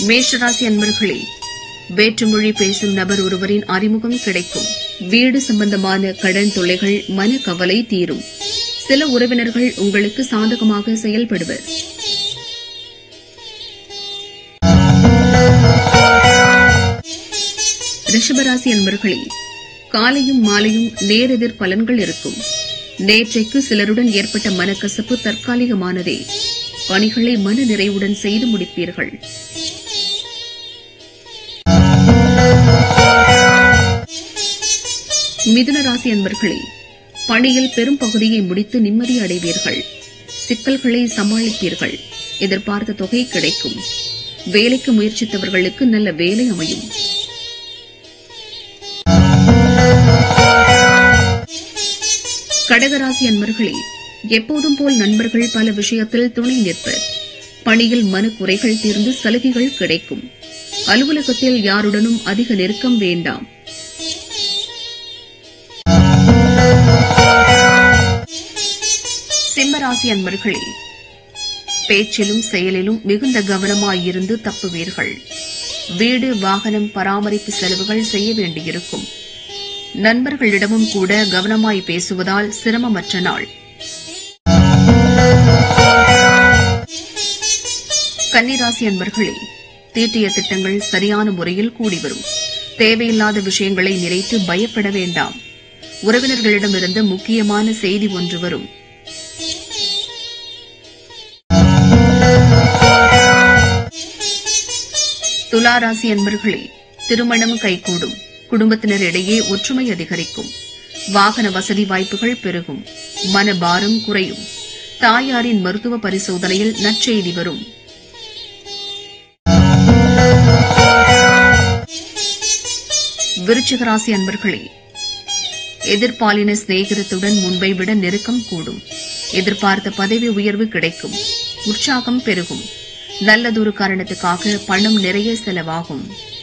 மேஷராசி அன்பர்களே வேற்றுமொழி பேசும் நபர் ஒருவரின் அறிமுகம் கிடைக்கும் வீடு சம்பந்தமான கடன் தொல்லைகள் மன கவலை தீரும் சில உறவினர்கள் உங்களுக்கு சாதகமாக செயல்படுவர் ரிஷபராசி அன்பர்களே காலையும் மாலையும் நேரெதிர் பலன்கள் இருக்கும் நேற்றைக்கு சிலருடன் ஏற்பட்ட மனக்கசப்பு தற்காலிகமானதே பணிகளை மன நிறைவுடன் செய்து முடிப்பீர்கள் மிதுன ராசி அன்பர்களே பணியில் பெரும் பகுதியை முடித்து நிம்மதி அடைவீர்கள் சிக்கல்களை சமாளிப்பீர்கள் எதிர்பார்த்த தொகை கிடைக்கும் வேலைக்கு முயற்சித்தவர்களுக்கு நல்ல வேலை அமையும் கடகராசி அன்பர்களே எப்போதும் போல் நண்பர்கள் பல விஷயத்தில் துணை நிற்பர் பணியில் மன குறைகள் தீர்ந்து சலுகைகள் கிடைக்கும் அலுவலகத்தில் யாருடனும் அதிக நெருக்கம் வேண்டாம் சிம்மராசி அன்பர்களே பேச்சிலும் செயலிலும் மிகுந்த கவனமாயிருந்து தப்புவீர்கள் வீடு வாகனம் பராமரிப்பு செலவுகள் செய்ய வேண்டியிருக்கும் நண்பர்களிடமும் கூட கவனமாய் பேசுவதால் சிரமமற்ற நாள் கன்னிராசி அன்பர்களே தீட்டிய திட்டங்கள் சரியான முறையில் கூடி வரும் தேவையில்லாத விஷயங்களை நினைத்து பயப்பட வேண்டாம் உறவினர்களிடமிருந்து முக்கியமான செய்தி ஒன்று வரும் துளாராசி அன்பர்களே திருமணம் கைகூடும் குடும்பத்தினரிடையே ஒற்றுமை அதிகரிக்கும் வாகன வசதி வாய்ப்புகள் பெருகும் மனபாரம் குறையும் தாயாரின் மருத்துவ பரிசோதனையில் நற்செய்தி வரும் விருச்சிகராசி அன்பர்களே எதிர்பாலின சிநேகிதத்துடன் முன்பை விட நெருக்கம் கூடும் எதிர்பார்த்த பதவி உயர்வு கிடைக்கும் உற்சாகம் பெருகும் நல்லதொரு காரணத்துக்காக பணம் நிறைய செலவாகும்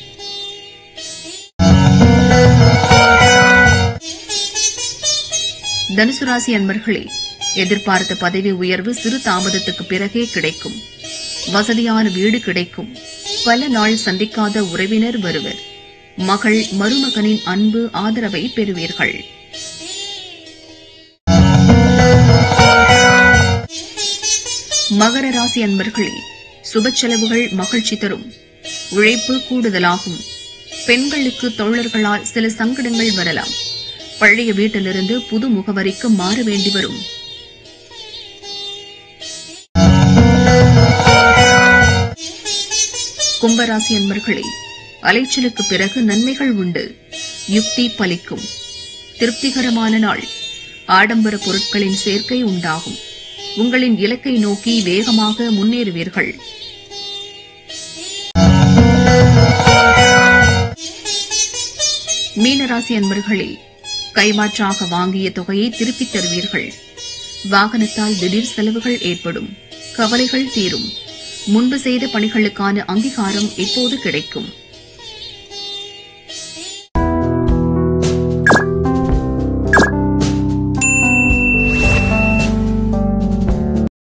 தனுசு ராசி அன்பர்களே எதிர்பார்த்த பதவி உயர்வு சிறு தாமதத்துக்கு பிறகே கிடைக்கும் வசதியான வீடு கிடைக்கும் பல நாள் சந்திக்காத உறவினர் வருவர் மகள் மருமகனின் அன்பு ஆதரவை பெறுவீர்கள் மகர ராசி அன்பர்களே சுப செலவுகள் மகிழ்ச்சி தரும் உழைப்பு கூடுதலாகும் பெண்களுக்கு தோழர்களால் சில சங்கடங்கள் வரலாம் பழைய வீட்டிலிருந்து புது முகவரிக்கு மாற வேண்டி வரும் கும்பராசி அன்பர்களே அலைச்சலுக்கு பிறகு நன்மைகள் உண்டு யுக்தி பலிக்கும் திருப்திகரமான நாள் ஆடம்பர பொருட்களின் சேர்க்கை உண்டாகும் உங்களின் இலக்கை நோக்கி வேகமாக முன்னேறுவீர்கள் மீனராசி அன்பர்களே கைமாற்றாக வாங்கிய தொகையை திருப்பித் தருவீர்கள் வாகனத்தால் திடீர் செலவுகள் ஏற்படும் கவலைகள் தீரும் முன்பு செய்த பணிகளுக்கான அங்கீகாரம் இப்போது கிடைக்கும்